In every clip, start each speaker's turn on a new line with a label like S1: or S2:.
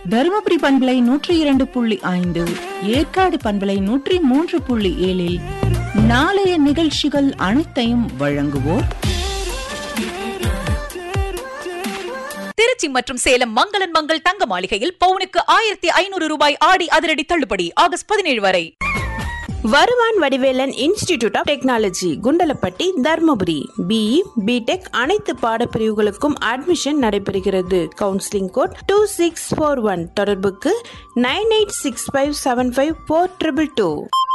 S1: தருமபுரி பண்பலை நூற்றி இரண்டு புள்ளி ஐந்து ஏற்காடு பண்பலை நூற்றி மூன்று புள்ளி ஏழில் நாளைய நிகழ்ச்சிகள் அனைத்தையும் வழங்குவோர்
S2: திருச்சி மற்றும் சேலம் மங்களன் மங்கள் தங்க மாளிகையில் பவுனுக்கு ஆயிரத்தி ஐநூறு ரூபாய் ஆடி அதிரடி தள்ளுபடி ஆகஸ்ட் பதினேழு வரை
S3: வருவான் Vadivelan institute of technology Kundalapatti Dharmapuri BE BTech அனைத்து பாடப்பிரிவுகளுக்கும் அட்மிஷன் நடைபெறுகிறது counselling code two six four one தொடர்புக்கு nine eight six five seven five four triple two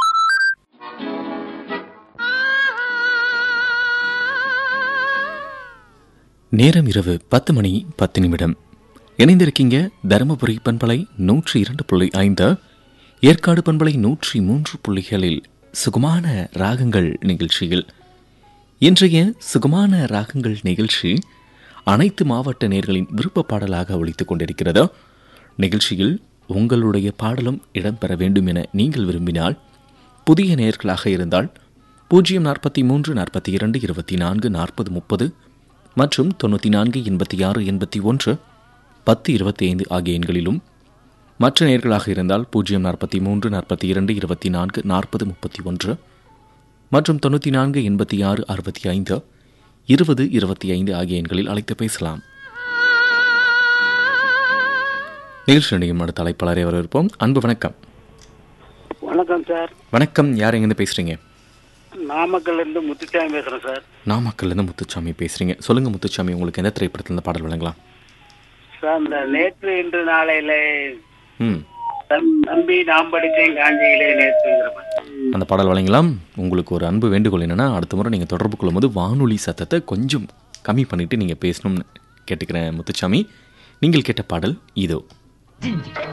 S4: நேரம் இரவு பத்து மணி பத்து நிமிடம் இணைந்திருக்கீங்க தருமபுரி பண்பலை நூற்றி இரண்டு புள்ளி ஐந்து ஏற்காடு பண்பலை நூற்றி மூன்று புள்ளிகளில் சுகமான ராகங்கள் நிகழ்ச்சியில் இன்றைய சுகமான ராகங்கள் நிகழ்ச்சி அனைத்து மாவட்ட நேர்களின் விருப்ப பாடலாக ஒழித்துக் கொண்டிருக்கிறது நிகழ்ச்சியில் உங்களுடைய பாடலும் இடம்பெற வேண்டும் என நீங்கள் விரும்பினால் புதிய நேர்களாக இருந்தால் பூஜ்ஜியம் நாற்பத்தி மூன்று நாற்பத்தி இரண்டு இருபத்தி நான்கு நாற்பது முப்பது மற்றும் தொண்ணூற்றி நான்கு எண்பத்தி ஆறு எண்பத்தி ஒன்று பத்து இருபத்தி ஐந்து ஆகிய எண்களிலும் மற்ற நேர்களாக இருந்தால் பூஜ்ஜியம் நாற்பத்தி மூன்று நாற்பத்தி இரண்டு இருபத்தி நான்கு நாற்பது முப்பத்தி ஒன்று மற்றும் தொண்ணூற்றி நான்கு எண்பத்தி ஆறு அறுபத்தி ஐந்து இருபது இருபத்தி ஐந்து ஆகிய எண்களில் அழைத்து பேசலாம் நிகழ்ச்சி நிலையம் அடுத்த அழைப்பாளரை வரவேற்போம் அன்பு வணக்கம்
S5: வணக்கம் சார்
S4: வணக்கம் யார் எங்கேருந்து பேசுறீங்க
S5: நாமக்கல்ல இருந்து முத்துச்சாமி பேசுறேன் சார்
S4: நாமக்கல்லேருந்து முத்துச்சாமி பேசுறீங்க சொல்லுங்க முத்துச்சாமி உங்களுக்கு எந்த திரைப்படத்தில் இருந்து பாடல் வழங்கலாம்
S5: சார் இந்த நேற்று இன்று நாளையில
S4: ம்
S5: தம்- தம்பி நாம் படித்தேன் காஞ்சியிலே நேற்றுங்கிற மாதிரி.
S4: அந்த பாடல் வழங்கலாம் உங்களுக்கு ஒரு அன்பு வேண்டுகோள் என்னன்னா அடுத்த முறை நீங்கள் தொடர்பு கொள்ளும்போது வானொலி சத்தத்தை கொஞ்சம் கம்மி பண்ணிட்டு நீங்கள் பேசணும்னு கேட்டுக்கிறேன் முத்துச்சாமி நீங்கள் கேட்ட பாடல் இதோ